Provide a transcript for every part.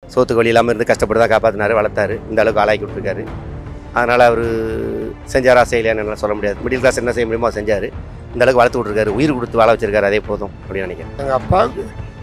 சோத்துக்கு வழி இல்லாமல் இருந்து கஷ்டப்பட்டு தான் காப்பாற்றினாரு வளர்த்தாரு இந்த அளவுக்கு ஆளாக்கி விட்ருக்காரு அதனால் அவர் செஞ்சாரா செய்யலையான்னு என்னால் சொல்ல முடியாது மிடில் கிளாஸ் என்ன செய்ய முடியுமோ செஞ்சார் இந்த அளவுக்கு வளர்த்து விட்ருக்காரு உயிர் கொடுத்து வாழ வச்சிருக்காரு அதே போதும் அப்படின்னு நினைக்கிறேன் எங்கள் அப்பாவுக்கு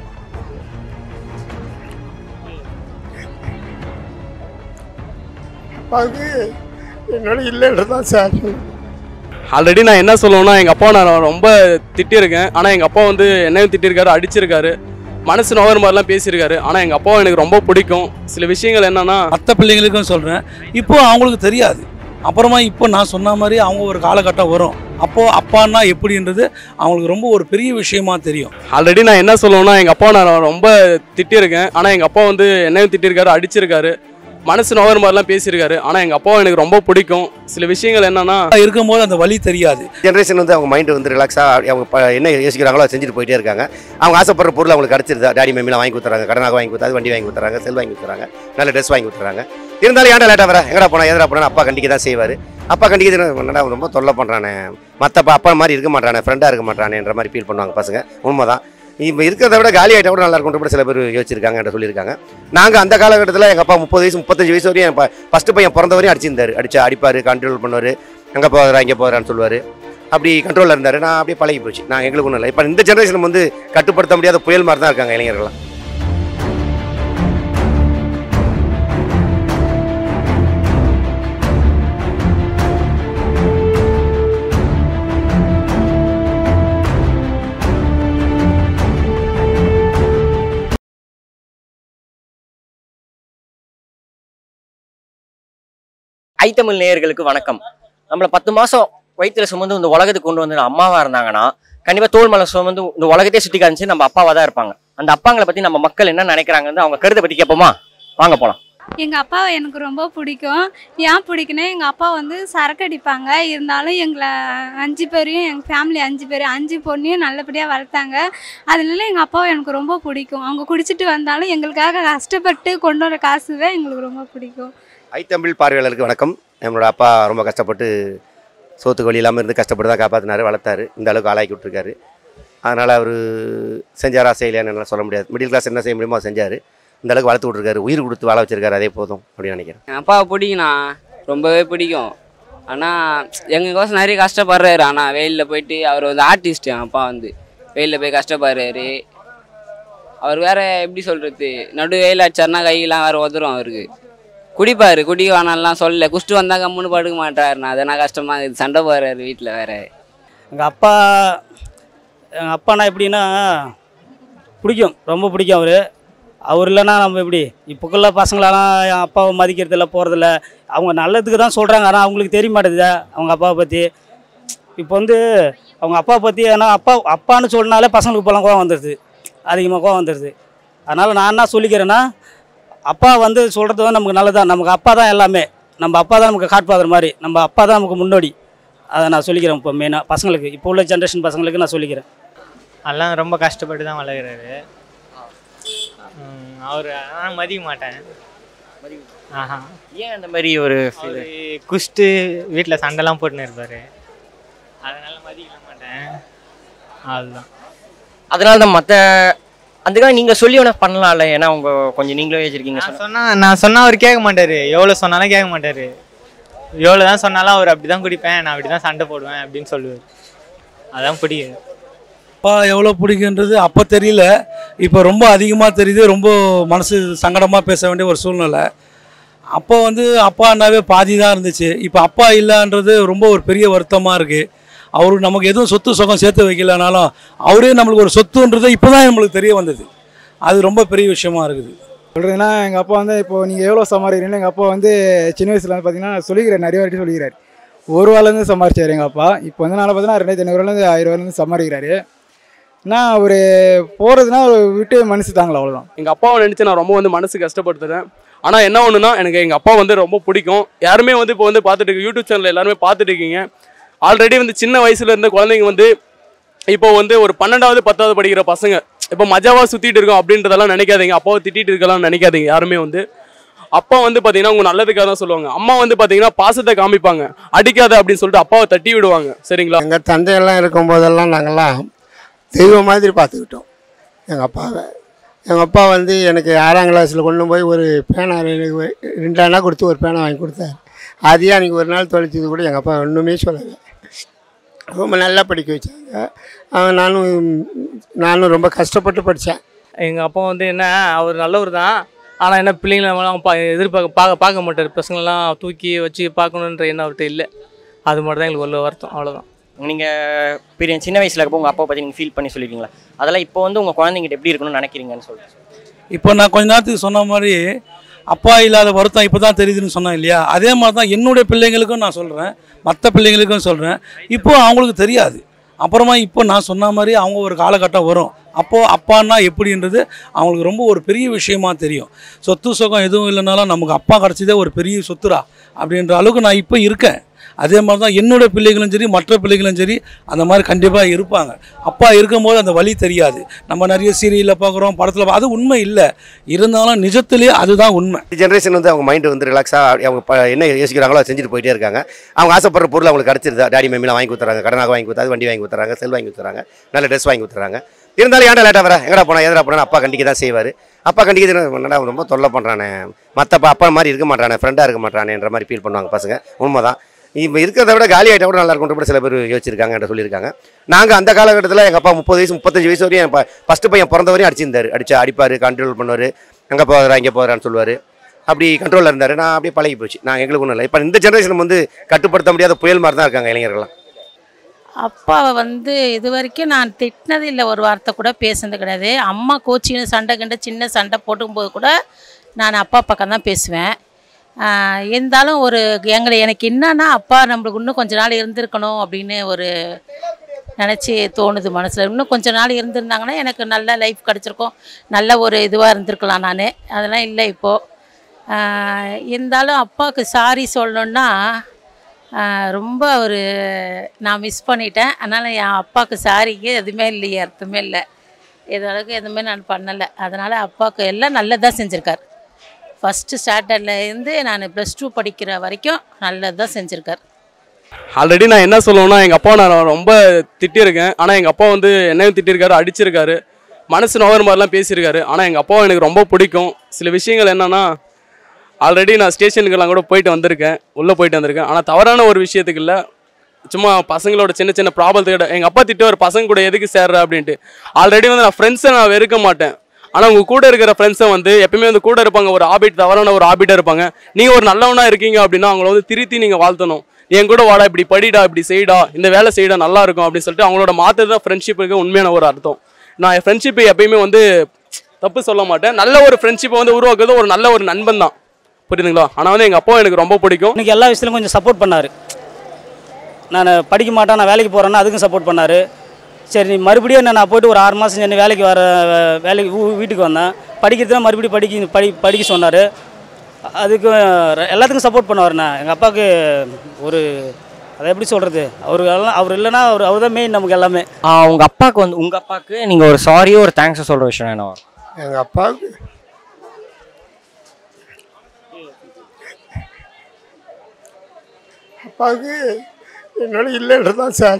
அப்பாவுக்கு என்னோட இல்லைன்றது தான் சார் ஆல்ரெடி நான் என்ன சொல்லுவேன்னா எங்கள் அப்பா நான் ரொம்ப திட்டியிருக்கேன் ஆனால் எங்கள் அப்பா வந்து என்னையும் திட்டிருக்காரு அடிச்சிருக்காரு மனசு நோகிற மாதிரிலாம் பேசியிருக்காரு ஆனால் எங்கள் அப்பாவை எனக்கு ரொம்ப பிடிக்கும் சில விஷயங்கள் என்னன்னா மற்ற பிள்ளைங்களுக்கும் சொல்கிறேன் இப்போ அவங்களுக்கு தெரியாது அப்புறமா இப்போ நான் சொன்ன மாதிரி அவங்க ஒரு காலகட்டம் வரும் அப்போது அப்பான்னா எப்படின்றது அவங்களுக்கு ரொம்ப ஒரு பெரிய விஷயமா தெரியும் ஆல்ரெடி நான் என்ன சொல்லுவேன்னா எங்கள் அப்பா நான் ரொம்ப திட்டியிருக்கேன் ஆனால் எங்கள் அப்பா வந்து என்னையும் திட்டிருக்காரு அடிச்சிருக்காரு மனசு நோகிற மாதிரிலாம் பேசியிருக்காரு ஆனால் எங்கள் அப்பாவை எனக்கு ரொம்ப பிடிக்கும் சில விஷயங்கள் என்னன்னா இருக்கும்போது அந்த வலி தெரியாது ஜென்ரேஷன் வந்து அவங்க மைண்டு வந்து ரிலாக்ஸாக அவங்க ப- என்ன யோசிக்கிறாங்களோ அதை செஞ்சுட்டு போயிட்டே இருக்காங்க அவங்க ஆசைப்படுற பொருள் அவங்களுக்கு கிடச்சிருதா டாடி மம்மிலாம் வாங்கி கொடுத்துறாங்க கடனாக வாங்கி கொடுத்தாது வண்டி வாங்கி கொடுத்துறாங்க செல் வாங்கி கொடுத்துறாங்க நல்ல ட்ரெஸ் வாங்கி கொடுத்துறாங்க இருந்தாலும் ஏன்டா லேட்டாக வர எங்கடா போனா எதடா போனா அப்பா கண்டிக்க தான் செய்வார் அப்பா கண்டிக்கிறது என்னடா அவன் ரொம்ப தொல்லை பண்ணுறானே மற்ற அப்பா மாதிரி இருக்க மாட்டானே ஃப்ரெண்டாக இருக்க மாட்டானேன்ற மாதிரி ஃபீல் பண்ணுவாங்க பசங்க உண்மைதான் இப்போ இருக்கிறத விட காலி ஆகிட்ட கூட நல்லா இருக்கும் கூட சில பேர் யோசிச்சிருக்காங்க என்கிட்ட சொல்லியிருக்காங்க நாங்கள் அந்த காலகட்டத்தில் எங்கள் அப்பா முப்பது வயசு முப்பத்தஞ்சு வயசு வரையும் என் ஃபஸ்ட்டு பையன் பிறந்த வரையும் அடிச்சிருந்தாரு அடிச்சா அடிப்பார் கண்ட்ரோல் பண்ணுவார் அங்கே போகிறா இங்கே போகிறான்னு சொல்லுவார் அப்படி கண்ட்ரோலில் இருந்தார் நான் அப்படியே பழகி போச்சு நான் எங்களுக்கு ஒன்றும் இல்லை இப்போ இந்த ஜென்ரேஷன் வந்து கட்டுப்படுத்த முடியாத புயல் மாதிரி தான் இருக்காங்க இளைஞர்கள்லாம் ஐத்தமிழ் நேயர்களுக்கு வணக்கம் நம்மள பத்து மாசம் வயிற்றுல சுமந்து இந்த உலகத்துக்கு கொண்டு வந்து அம்மாவா இருந்தாங்கன்னா கண்டிப்பா தோல் மலை சுமந்து இந்த உலகத்தையே சுத்தி காமிச்சு நம்ம அப்பாவா தான் இருப்பாங்க அந்த அப்பாங்களை பத்தி நம்ம மக்கள் என்ன நினைக்கிறாங்கன்னு அவங்க கருத்தை பத்தி கேட்போமா வாங்க போலாம் எங்கள் அப்பாவை எனக்கு ரொம்ப பிடிக்கும் ஏன் பிடிக்குன்னா எங்கள் அப்பா வந்து சரக்கு அடிப்பாங்க இருந்தாலும் எங்களை அஞ்சு பேரையும் எங்கள் ஃபேமிலி அஞ்சு பேர் அஞ்சு பொண்ணையும் நல்லபடியாக வளர்த்தாங்க அதனால எங்கள் அப்பாவை எனக்கு ரொம்ப பிடிக்கும் அவங்க குடிச்சிட்டு வந்தாலும் எங்களுக்காக கஷ்டப்பட்டு கொண்டு வர காசு தான் எங்களுக்கு ரொம்ப பிடிக்கும் ஐத்தமிழ் பார்வையாளருக்கு வணக்கம் என்னோட அப்பா ரொம்ப கஷ்டப்பட்டு சோத்துக்கு வழி இல்லாமல் இருந்து கஷ்டப்பட்டு தான் காப்பாற்றினாரு வளர்த்தாரு இந்த அளவுக்கு ஆளாக்கி விட்ருக்காரு அதனால் அவர் செஞ்சாரா செய்யலையான்னு என்னால் சொல்ல முடியாது மிடில் கிளாஸ் என்ன செய்ய முடியுமோ செஞ்சார் இந்த அளவுக்கு வளர்த்து விட்ருக்காரு உயிர் கொடுத்து வாழ வச்சிருக்காரு அதே போதும் அப்படின்னு நினைக்கிறேன் என் அப்பாவை பிடிக்குண்ணா ரொம்பவே பிடிக்கும் ஆனால் எங்களுக்கோசம் நிறைய கஷ்டப்படுறாரு ஆனால் வெயிலில் போயிட்டு அவர் வந்து ஆர்டிஸ்ட் என் அப்பா வந்து வெயிலில் போய் கஷ்டப்படுறாரு அவர் வேற எப்படி சொல்கிறது நடு வெயில் அடிச்சாருன்னா கையெல்லாம் வேறு உதறும் அவருக்கு குடிப்பார் குடிக்க வேணாம்லாம் சொல்லல குஷ்டு வந்தால் கம்முன்னு படுக்க மாட்டாருண்ணா அதெல்லாம் கஷ்டமாக இருக்குது சண்டை போடுறாரு வீட்டில் வேற எங்கள் அப்பா எங்கள் அப்பானா எப்படின்னா பிடிக்கும் ரொம்ப பிடிக்கும் அவர் அவர் இல்லைன்னா நம்ம எப்படி இப்போக்குள்ள பசங்களெல்லாம் என் அப்பாவை மதிக்கிறதில்ல போகிறதில்ல அவங்க நல்லதுக்கு தான் சொல்கிறாங்க ஆனால் அவங்களுக்கு தெரிய மாட்டேங்குது அவங்க அப்பாவை பற்றி இப்போ வந்து அவங்க அப்பா பற்றி ஏன்னா அப்பா அப்பான்னு சொன்னாலே பசங்களுக்கு இப்போலாம் கோவம் வந்துடுது அதிகமாக கோவம் வந்துடுது அதனால் நான் என்ன சொல்லிக்கிறேன்னா அப்பா வந்து சொல்கிறது வந்து நமக்கு நல்லதான் நமக்கு அப்பா தான் எல்லாமே நம்ம அப்பா தான் நமக்கு காட்பாதர் மாதிரி நம்ம அப்பா தான் நமக்கு முன்னோடி அதை நான் சொல்லிக்கிறேன் இப்போ மெயினாக பசங்களுக்கு இப்போ உள்ள ஜென்ரேஷன் பசங்களுக்கு நான் சொல்லிக்கிறேன் எல்லாம் ரொம்ப கஷ்டப்பட்டு தான் வளர்க்குறாரு அவர் ஆனால் மதிக்க மாட்டேன் ஆஹா ஏன் அந்த மாதிரி ஒரு அவர் குஷ்டு வீட்டில் சண்டைலாம் போட்டுன்னு இருப்பார் அதனால் மதிக்க மாட்டேன் அதுதான் அதனால தான் மற்ற அதுக்காக நீங்க சொல்லி வேணா பண்ணலாம்ல ஏன்னா உங்க கொஞ்சம் நீங்களே வச்சிருக்கீங்க நான் சொன்னா நான் சொன்னா அவர் கேட்க மாட்டாரு எவ்வளோ சொன்னாலும் கேட்க மாட்டாரு எவ்வளோ தான் சொன்னாலும் அவர் அப்படி தான் குடிப்பேன் நான் அப்படி தான் சண்டை போடுவேன் அப்படின்னு சொல்லுவார் அதான் பிடிக்கும் அப்பா எவ்வளோ பிடிக்குன்றது அப்போ தெரியல இப்போ ரொம்ப அதிகமாக தெரியுது ரொம்ப மனசு சங்கடமாக பேச வேண்டிய ஒரு சூழ்நிலை அப்போ வந்து அப்பான்னாவே பாதி தான் இருந்துச்சு இப்போ அப்பா இல்லைன்றது ரொம்ப ஒரு பெரிய வருத்தமாக இருக்குது அவருக்கு நமக்கு எதுவும் சொத்து சுகம் சேர்த்து வைக்கலனாலும் அவரே நம்மளுக்கு ஒரு சொத்துன்றது இப்போ தான் நம்மளுக்கு தெரிய வந்தது அது ரொம்ப பெரிய விஷயமா இருக்குது சொல்கிறதுனா எங்கள் அப்பா வந்து இப்போ நீங்கள் எவ்வளோ சம்பாதிக்கிறீங்களோ எங்கள் அப்பா வந்து சின்ன வயசில் வந்து பார்த்தீங்கன்னா சொல்லிக்கிறார் நிறைய வாட்டி சொல்லிக்கிறார் ஒரு ரூபாலேருந்து சம்பாரிச்சார் எங்கள் அப்பா இப்போ வந்து நான் பார்த்தீங்கன்னா ரெண்டாயிரத்தி ஐநூறுலேருந்து ஆயிரம் ரூபாலேருந்து சம்பாதிக்கிறாரு நான் அவர் போகிறதுனா அவர் விட்டு மனசு தாங்களா அவ்வளோதான் எங்கள் அப்பாவை நினச்சி நான் ரொம்ப வந்து மனசு கஷ்டப்படுத்துறேன் ஆனால் என்ன ஒன்றுனா எனக்கு எங்கள் அப்பா வந்து ரொம்ப பிடிக்கும் யாருமே வந்து இப்போ வந்து பார்த்துட்டு இருக்கு யூடியூப் சேனல் எல்லாருமே பார்த்துட்டு இருக்கீங்க ஆல்ரெடி வந்து சின்ன வயசுல இருந்த குழந்தைங்க வந்து இப்போ வந்து ஒரு பன்னெண்டாவது பத்தாவது படிக்கிற பசங்க இப்போ மஜாவா சுற்றிட்டு இருக்கோம் அப்படின்றதெல்லாம் நினைக்காதீங்க அப்பாவை திட்டிட்டு இருக்கலாம் நினைக்காதீங்க யாருமே வந்து அப்பா வந்து பார்த்தீங்கன்னா உங்க நல்லதுக்காக தான் சொல்லுவாங்க அம்மா வந்து பார்த்தீங்கன்னா பாசத்தை காமிப்பாங்க அடிக்காத அப்படின்னு சொல்லிட்டு அப்பாவை தட்டி விடுவாங்க சரிங்களா எங்கள் தந்தையெல்லாம் இருக்கும்போதெல்லாம் நாங்கள்லாம் தெய்வம் மாதிரி பார்த்துக்கிட்டோம் எங்கள் அப்பாவை எங்கள் அப்பா வந்து எனக்கு ஆறாம் கிளாஸில் கொண்டு போய் ஒரு பேனா எனக்கு ரெண்டாயிரம் கொடுத்து ஒரு பேனா வாங்கி கொடுத்தாரு அதையே அன்றைக்கி ஒரு நாள் தொலைச்சது கூட எங்கள் அப்பா ஒன்றுமே சொல்லலை ரொம்ப நல்லா படிக்க வச்சாங்க அவன் நானும் நானும் ரொம்ப கஷ்டப்பட்டு படித்தேன் எங்கள் அப்பா வந்து என்ன அவர் நல்லவர் தான் ஆனால் என்ன பிள்ளைங்கள அவன் பா எதிர்பார்க்க பார்க்க பார்க்க மாட்டார் பசங்களெல்லாம் தூக்கி வச்சு பார்க்கணுன்ற எண்ணம் அவர்கிட்ட இல்லை அது மட்டும் தான் எங்களுக்கு உள்ள வருத்தம் அவ்வளோதான் நீங்கள் பெரிய சின்ன வயசில் இருக்கப்போ உங்கள் அப்பா பற்றி நீங்கள் ஃபீல் பண்ணி சொல்லிருக்கீங்களா அதெல்லாம் இப்போ வந்து உங்கள் குழந்தைங்கிட்ட எப்படி இருக்கணும்னு நினைக்கிறீங்கன்னு சொல்லிட்டு இப்போ நான் கொஞ்ச நேரத்துக்கு சொன்ன மாதிரி அப்பா இல்லாத வருத்தம் இப்போ தான் தெரியுதுன்னு சொன்னேன் இல்லையா அதே மாதிரி தான் என்னுடைய பிள்ளைங்களுக்கும் நான் சொல்கிறேன் மற்ற பிள்ளைங்களுக்கும் சொல்கிறேன் இப்போ அவங்களுக்கு தெரியாது அப்புறமா இப்போ நான் சொன்ன மாதிரி அவங்க ஒரு காலகட்டம் வரும் அப்போது அப்பான்னா எப்படின்றது அவங்களுக்கு ரொம்ப ஒரு பெரிய விஷயமா தெரியும் சொத்து சுகம் எதுவும் இல்லைனாலும் நமக்கு அப்பா கிடச்சதே ஒரு பெரிய சொத்துரா அப்படின்ற அளவுக்கு நான் இப்போ இருக்கேன் அதே மாதிரி தான் என்னோட பிள்ளைகளும் சரி மற்ற பிள்ளைகளும் சரி அந்த மாதிரி கண்டிப்பாக இருப்பாங்க அப்பா இருக்கும்போது அந்த வழி தெரியாது நம்ம நிறைய சீரியலில் பார்க்குறோம் படத்தில் அது உண்மை இல்லை இருந்தாலும் நிஜத்திலே அதுதான் உண்மை ஜென்ரேஷன் வந்து அவங்க மைண்டு வந்து ரிலாக்ஸாக அவங்க ப- என்ன யோசிக்கிறாங்களோ அதை செஞ்சுட்டு போயிட்டே இருக்காங்க அவங்க ஆசைப்படுற பொருள் அவங்களுக்கு கிடச்சிருதா டாடி மம்மிலாம் வாங்கி கொடுத்துறாங்க கடனாக வாங்கி கொடுத்தாது வண்டி வாங்கி கொடுத்துறாங்க செல் வாங்கி கொடுத்துறாங்க நல்ல ட்ரெஸ் வாங்கி கொடுத்துறாங்க இருந்தாலும் ஏன்டா லேட்டாக வர எங்கடா போனா எதடா போனா அப்பா கண்டிக்க தான் செய்வார் அப்பா கண்டிக்கிறது என்னடா அவன் ரொம்ப தொல்லை பண்ணுறானே மற்றப்பா அப்பா மாதிரி இருக்க மாட்டானே ஃப்ரெண்டாக இருக்க மாட்டானேன்ற மாதிரி ஃபீல் பண்ணுவாங்க பசங்க உண்மைதான் இப்போ இருக்கிறத விட காலி ஆகிட்ட கூட நல்லா இருக்கும்ன்ற கூட சில பேர் யோசிச்சிருக்காங்க என்கிட்ட சொல்லியிருக்காங்க நாங்கள் அந்த காலகட்டத்தில் எங்கள் அப்பா முப்பது வயசு முப்பத்தஞ்சு வயசு வரையும் என் ஃபஸ்ட்டு பையன் பிறந்த வரையும் அடிச்சிருந்தார் அடிச்சு அடிப்பார் கண்ட்ரோல் பண்ணுவார் அங்கே போகிறா இங்கே போகிறான்னு சொல்லுவார் அப்படி கண்ட்ரோலில் இருந்தார் நான் அப்படியே பழகி போச்சு நான் எங்களுக்கு ஒன்றும் இல்லை இப்போ இந்த ஜென்ரேஷன் வந்து கட்டுப்படுத்த முடியாத புயல் மாதிரி தான் இருக்காங்க இளைஞர்கள்லாம் அப்பாவை வந்து இது வரைக்கும் நான் திட்டினது இல்லை ஒரு வார்த்தை கூட பேசுனது கிடையாது அம்மா கோச்சின்னு சண்டை கண்ட சின்ன சண்டை போட்டும்போது கூட நான் அப்பா பக்கம் தான் பேசுவேன் ஆஹ் இருந்தாலும் ஒரு எங்களை எனக்கு என்னன்னா அப்பா நம்மளுக்கு இன்னும் கொஞ்ச நாள் இருந்திருக்கணும் அப்படின்னு ஒரு நினச்சி தோணுது மனசில் இன்னும் கொஞ்ச நாள் இருந்திருந்தாங்கன்னா எனக்கு நல்ல லைஃப் கிடச்சிருக்கும் நல்ல ஒரு இதுவாக இருந்திருக்கலாம் நான் அதெல்லாம் இல்லை இப்போது இருந்தாலும் அப்பாவுக்கு சாரி சொல்லணுன்னா ஆஹ் ரொம்ப ஒரு நான் மிஸ் பண்ணிட்டேன் அதனால் என் அப்பாவுக்கு சாரிக்கு எதுவுமே இல்லையே அர்த்தமே இல்லை இது அளவுக்கு எதுவுமே நான் பண்ணலை அதனால் அப்பாவுக்கு எல்லாம் நல்லதாக செஞ்சுருக்கார் ஃபஸ்ட்டு ஸ்டாண்டர்ட்லேருந்து நான் ப்ளஸ் டூ படிக்கிற வரைக்கும் நல்லது தான் செஞ்சுருக்கார் ஆல்ரெடி நான் என்ன சொல்லுவேன்னா எங்கள் அப்பா நான் ரொம்ப திட்டியிருக்கேன் ஆனால் எங்கள் அப்பா வந்து என்னையும் திட்டிருக்காரு அடிச்சிருக்காரு மனசு நோகிற மாதிரிலாம் பேசியிருக்காரு ஆனால் எங்கள் அப்பாவை எனக்கு ரொம்ப பிடிக்கும் சில விஷயங்கள் என்னன்னா ஆல்ரெடி நான் ஸ்டேஷனுக்கெல்லாம் கூட போயிட்டு வந்திருக்கேன் உள்ளே போயிட்டு வந்திருக்கேன் ஆனால் தவறான ஒரு விஷயத்துக்கு இல்லை சும்மா பசங்களோட சின்ன சின்ன ப்ராப்ளத்துக்கிட்ட எங்கள் அப்பா திட்டு ஒரு பசங்க கூட எதுக்கு சேர்ற அப்படின்ட்டு ஆல்ரெடி வந்து நான் ஃப்ரெண்ட்ஸை நான் வெறுக்க மாட்டேன் ஆனால் உங்கள் கூட இருக்கிற ஃப்ரெண்ட்ஸை வந்து எப்பயுமே வந்து கூட இருப்பாங்க ஒரு ஹாபிட் தவறான ஒரு ஹாபிட்டாக இருப்பாங்க நீங்கள் ஒரு நல்லவனாக இருக்கீங்க அப்படின்னா அவங்கள வந்து திருத்தி நீங்கள் வாழ்த்தணும் நீ என் கூட வாடா இப்படி படிடா இப்படி செய்டா இந்த வேலை செய்டா நல்லா இருக்கும் அப்படின்னு சொல்லிட்டு அவங்களோட மாற்றது தான் ஃப்ரெண்ட்ஷிப்புக்கு உண்மையான ஒரு அர்த்தம் நான் என் ஃப்ரெண்ட்ஷிப்பை எப்பயுமே வந்து தப்பு சொல்ல மாட்டேன் நல்ல ஒரு ஃப்ரெண்ட்ஷிப்பை வந்து உருவாக்குறது ஒரு நல்ல ஒரு நண்பன் தான் புரியுதுங்களா ஆனால் வந்து எங்கள் அப்பா எனக்கு ரொம்ப பிடிக்கும் எனக்கு எல்லா விஷயத்துலையும் கொஞ்சம் சப்போர்ட் பண்ணார் நான் படிக்க மாட்டேன் நான் வேலைக்கு போகிறேன்னா அதுக்கும் சப்போர்ட் பண்ணார் சரி நீ மறுபடியும் என்ன நான் போயிட்டு ஒரு ஆறு மாதம் செஞ்சு வேலைக்கு வர வேலைக்கு ஊ- வீட்டுக்கு வந்தேன் படிக்கிறதுனா மறுபடியும் படிக்க படி படிக்க சொன்னார் அதுக்கு ர- எல்லாத்துக்கும் சப்போர்ட் பண்ணுவார்ண்ணா எங்கள் அப்பாவுக்கு ஒரு அதை எப்படி சொல்கிறது அவர் எல்லாம் அவர் இல்லைன்னா அவர் அவர் தான் மெயின் நமக்கு எல்லாமே உங்கள் அப்பாவுக்கு வந்து உங்கள் அப்பாவுக்கு நீங்கள் ஒரு சாரியோ ஒரு தேங்க்ஸோ சொல்கிற விஷயம் என்ன எங்கள் அப்பாவுக்கு அப்பாவுக்கு என்னோட இல்லைன்றது தான் சார்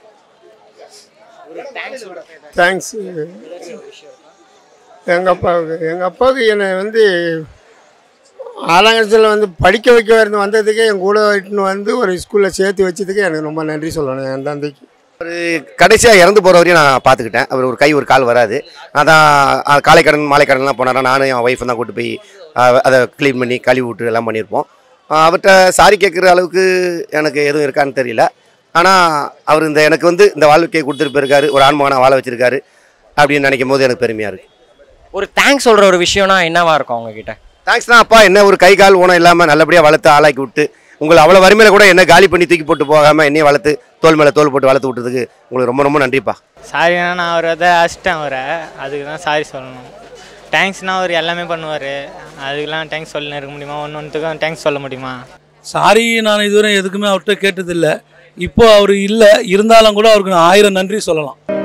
தேங்க்ஸ் எங்கள் அப்பாவுக்கு எங்கள் அப்பாவுக்கு என்னை வந்து ஆறாம் கிளாஸில் வந்து படிக்க வைக்க இருந்து வந்ததுக்கே என் கூட இட்டுன்னு வந்து ஒரு ஸ்கூலில் சேர்த்து வச்சதுக்கு எனக்கு ரொம்ப நன்றி சொல்லணும் என் தந்தைக்கு ஒரு கடைசியாக இறந்து போகிற வரையும் நான் பார்த்துக்கிட்டேன் அவர் ஒரு கை ஒரு கால் வராது அதான் அஹ், காலை கடன் மாலை கடன்லாம் போனாரா நானும் என் ஒய்ஃபும் தான் கூட்டு போய் அஹ், அதை க்ளீன் பண்ணி கழுவி விட்டு எல்லாம் பண்ணியிருப்போம் அஹ், அவர்கிட்ட சாரி கேட்குற அளவுக்கு எனக்கு எதுவும் இருக்கான்னு தெரியல ஆனால் அவர் இந்த எனக்கு வந்து இந்த வாழ்க்கையை கொடுத்துட்டு போயிருக்காரு ஒரு ஆண்மகனாக வாழ வச்சிருக்காரு அப்படின்னு நினைக்கும் போது எனக்கு பெருமையாக இருக்குது ஒரு தேங்க்ஸ் சொல்கிற ஒரு விஷயம்னா என்னவா இருக்கும் உங்ககிட்ட தேங்க்ஸ் தான் அப்பா என்ன ஒரு கை கால் ஊனம் இல்லாமல் நல்லபடியாக வளர்த்து ஆளாக்கி விட்டு உங்களை அவ்வளோ வறுமையில கூட என்ன காலி பண்ணி தூக்கி போட்டு போகாமல் என்னையும் வளர்த்து தோல் மேலே தோல் போட்டு வளர்த்து விட்டதுக்கு உங்களுக்கு ரொம்ப ரொம்ப நன்றிப்பா சாரினா நான் அவரை தான் அசிட்டேன் அவரை அதுக்கு தான் சாரி சொல்லணும் தேங்க்ஸ்னா அவர் எல்லாமே பண்ணுவார் அதுக்கெல்லாம் தேங்க்ஸ் சொல்லின்னு இருக்க முடியுமா ஒன்று ஒன்றுத்துக்கும் தேங்க்ஸ் சொல்ல முடியுமா சாரி நான் இதுவரை எதுக்குமே அவர்கிட்ட கேட்டதில்லை இப்போ அவர் இல்லை இருந்தாலும் கூட அவருக்கு நான் ஆயிரம் நன்றி சொல்லலாம்